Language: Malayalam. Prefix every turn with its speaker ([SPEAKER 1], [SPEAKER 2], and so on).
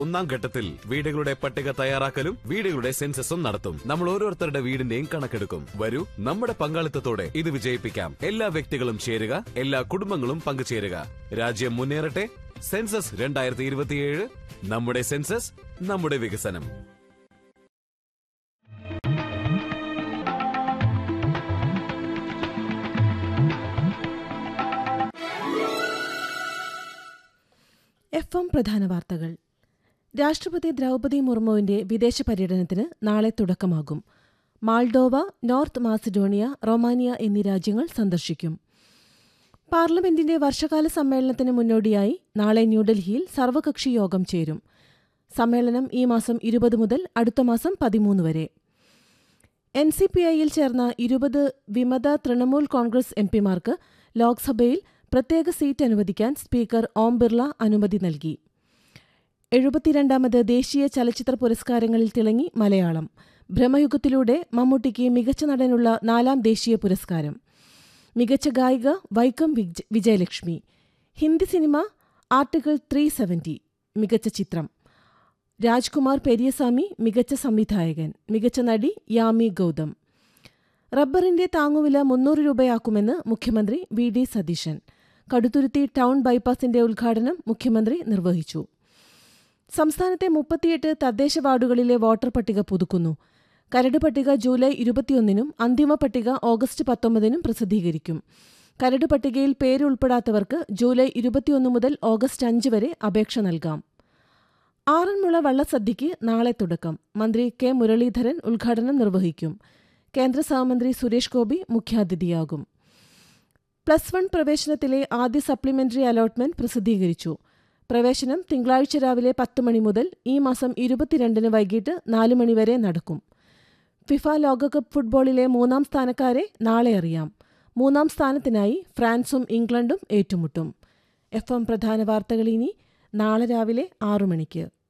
[SPEAKER 1] ഒന്നാം ഘട്ടത്തിൽ വീടുകളുടെ പട്ടിക തയ്യാറാക്കലും വീടുകളുടെ സെൻസസും നടത്തും നമ്മൾ ഓരോരുത്തരുടെ വീടിന്റെയും കണക്കെടുക്കും വരൂ നമ്മുടെ പങ്കാളിത്തത്തോടെ ഇത് വിജയിപ്പിക്കാം എല്ലാ വ്യക്തികളും ചേരുക എല്ലാ കുടുംബങ്ങളും പങ്കുചേരുക രാജ്യം മുന്നേറട്ടെ സെൻസസ് രണ്ടായിരത്തി ഇരുപത്തിയേഴ് നമ്മുടെ സെൻസസ് നമ്മുടെ വികസനം
[SPEAKER 2] എഫ് എം പ്രധാന വാർത്തകൾ രാഷ്ട്രപതി ദ്രൗപദി മുർമുവിന്റെ വിദേശ പര്യടനത്തിന് നാളെ തുടക്കമാകും മാൾഡോവ നോർത്ത് മാസിഡോണിയ റൊമാനിയ എന്നീ രാജ്യങ്ങൾ സന്ദർശിക്കും പാർലമെന്റിന്റെ വർഷകാല സമ്മേളനത്തിന് മുന്നോടിയായി നാളെ ന്യൂഡൽഹിയിൽ സർവകക്ഷി യോഗം ചേരും സമ്മേളനം ഈ മാസം ഇരുപത് മുതൽ അടുത്ത മാസം പതിമൂന്ന് വരെ എൻ സി പി ഐയിൽ ചേർന്ന ഇരുപത് വിമത തൃണമൂൽ കോൺഗ്രസ് എംപിമാർക്ക് ലോക്സഭയിൽ പ്രത്യേക സീറ്റ് അനുവദിക്കാൻ സ്പീക്കർ ഓം ബിർള അനുമതി നൽകി എഴുപത്തിരണ്ടാമത് ദേശീയ ചലച്ചിത്ര പുരസ്കാരങ്ങളിൽ തിളങ്ങി മലയാളം ഭ്രമയുഗത്തിലൂടെ മമ്മൂട്ടിക്ക് മികച്ച നടനുള്ള നാലാം ദേശീയ പുരസ്കാരം മികച്ച ഗായിക Vaikom Vija- Vijayalakshmi Hindi cinema article three seventy മികച്ച ചിത്രം രാജ്കുമാർ പെരിയസ്വാമി മികച്ച സംവിധായകൻ മികച്ച നടി യാമി ഗൗതം റബ്ബറിന്റെ താങ്ങുവില മുന്നൂറ് രൂപയാക്കുമെന്ന് മുഖ്യമന്ത്രി V D Satheesan Kaduthuruthy town ബൈപ്പാസിന്റെ ഉദ്ഘാടനം മുഖ്യമന്ത്രി നിർവഹിച്ചു സംസ്ഥാനത്തെ മുപ്പത്തിയെട്ട് തദ്ദേശ വാർഡുകളിലെ വോട്ടർ പട്ടിക പുതുക്കുന്നു കരട് പട്ടിക ജൂലൈ ഇരുപത്തിയൊന്നിനും അന്തിമ പട്ടിക ഓഗസ്റ്റ് പത്തൊമ്പതിനും പ്രസിദ്ധീകരിക്കും കരട് പട്ടികയിൽ പേര് ഉൾപ്പെടാത്തവർക്ക് ജൂലൈ ഇരുപത്തിയൊന്ന് മുതൽ ഓഗസ്റ്റ് അഞ്ച് വരെ അപേക്ഷ നൽകാം ആറന്മുള വള്ളസദ്യയ്ക്ക് നാളെ തുടക്കം മന്ത്രി കെ മുരളീധരൻ ഉദ്ഘാടനം നിർവഹിക്കും കേന്ദ്ര സഹമന്ത്രി സുരേഷ് ഗോപി മുഖ്യാതിഥിയാകും പ്ലസ് വൺ പ്രവേശനത്തിലെ ആദ്യ സപ്ലിമെന്ററി അലോട്ട്മെന്റ് പ്രസിദ്ധീകരിച്ചു പ്രവേശനം തിങ്കളാഴ്ച രാവിലെ പത്ത് മണി മുതൽ ഈ മാസം ഇരുപത്തിരണ്ടിന് വൈകിട്ട് നാല് മണിവരെ നടക്കും ഫിഫ ലോകകപ്പ് ഫുട്ബോളിലെ മൂന്നാം സ്ഥാനക്കാരെ നാളെ അറിയാം മൂന്നാം സ്ഥാനത്തിനായി ഫ്രാൻസും ഇംഗ്ലണ്ടും ഏറ്റുമുട്ടും എഫ് എം പ്രധാന വാർത്തകൾ ഇനി നാളെ രാവിലെ ആറു മണിക്ക്